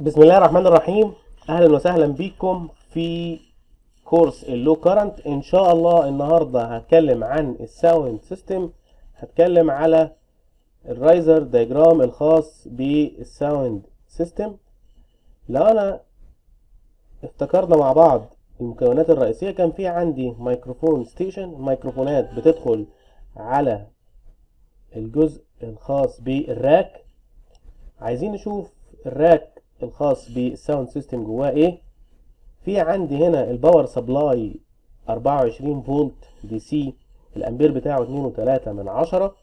بسم الله الرحمن الرحيم اهلا وسهلا بكم في كورس اللو كارنت ان شاء الله النهارده هتكلم عن الساوند سيستم هتكلم على الرايزر دايجرام الخاص بالساوند سيستم لو انا افتكرنا مع بعض المكونات الرئيسيه كان في عندي ميكروفون ستيشن الميكروفونات بتدخل على الجزء الخاص بالراك عايزين نشوف الراك الخاص بالساوند سيستم جواه ايه في عندي هنا الباور سبلاي 24 فولت دي سي الامبير بتاعه 2.3 من عشرة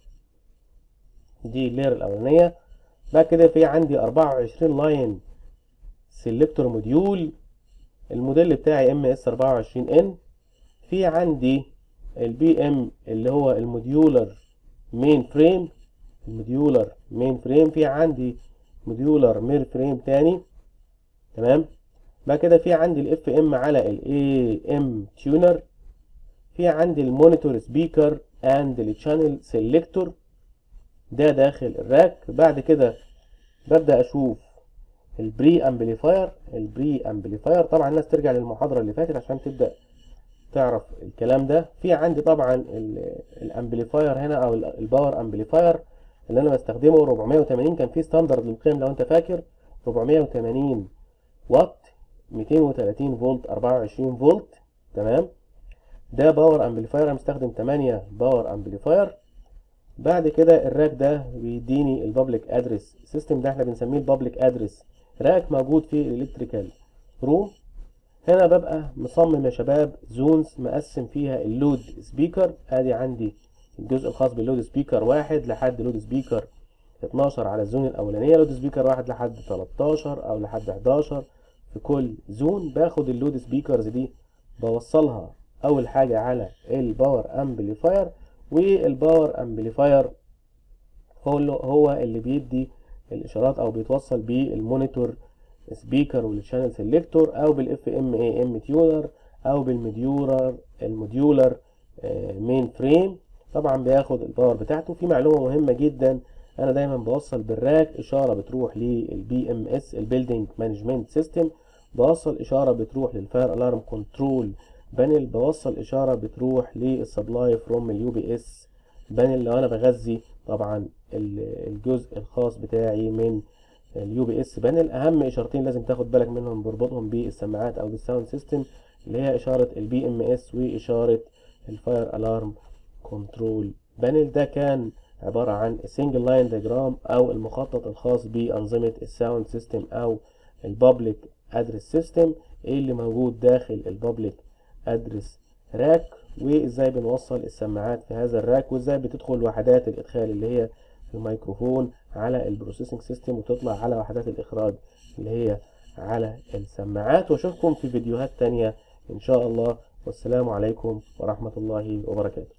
دي اللير الاولانيه بعد كده في عندي 24 لاين سيلكتور موديول الموديل بتاعي ام اس 24 ان في عندي البي ام اللي هو الموديولر مين فريم الموديولر مين فريم في عندي موديولر مير فريم تاني تمام بعد كده في عندي الاف ام على الاي ام تيونر في عندي المونيتور سبيكر اند الشانل سيلكتور ده داخل الراك بعد كده ببدا اشوف البري امبليفاير البري امبليفاير طبعا الناس ترجع للمحاضره اللي فاتت عشان تبدا تعرف الكلام ده في عندي طبعا الامبليفاير هنا او الباور امبليفاير اللي انا بستخدمه 480 كان في ستاندرد للقيم لو انت فاكر 480 واط 230 فولت 24 فولت تمام ده باور امبليفاير انا مستخدم 8 باور امبليفاير بعد كده الراك ده بيديني البابليك ادرس سيستم ده احنا بنسميه البابليك ادرس راك موجود في الالكتريكال روم هنا ببقى مصمم يا شباب زونز مقسم فيها اللود سبيكر ادي عندي الجزء الخاص باللود سبيكر واحد لحد لود سبيكر 12 على الزون الاولانيه لود سبيكر واحد لحد 13 او لحد 11 في كل زون باخد اللود سبيكرز دي بوصلها اول حاجه على الباور امبليفاير والباور امبليفاير هو هو اللي بيدي الاشارات او بيتوصل بالمونيتور سبيكر والشانل سيلكتور او بالاف ام اي ام تيونر او بالمديولر الموديولر مين فريم طبعا بياخد الباور بتاعته في معلومه مهمه جدا انا دايما بوصل بالراك اشاره بتروح للبي ام اس البيلدينج مانجمنت سيستم بوصل اشاره بتروح للفاير الارم كنترول بانل بوصل اشاره بتروح للسبلاي فروم اليو بي اس بانل لو انا بغذي طبعا الجزء الخاص بتاعي من اليو بي اس بانل اهم اشارتين لازم تاخد بالك منهم بربطهم بالسماعات او بالساوند سيستم اللي هي اشاره البي ام اس واشاره الفاير الارم كنترول بانل ده كان عبارة عن سنجل لاين ديجرام أو المخطط الخاص بأنظمة الساوند سيستم أو البابليك أدرس سيستم اللي موجود داخل البابليك أدرس راك وإزاي بنوصل السماعات في هذا الراك وإزاي بتدخل وحدات الإدخال اللي هي الميكروفون على البروسيسنج سيستم وتطلع على وحدات الإخراج اللي هي على السماعات وأشوفكم في فيديوهات تانية إن شاء الله والسلام عليكم ورحمة الله وبركاته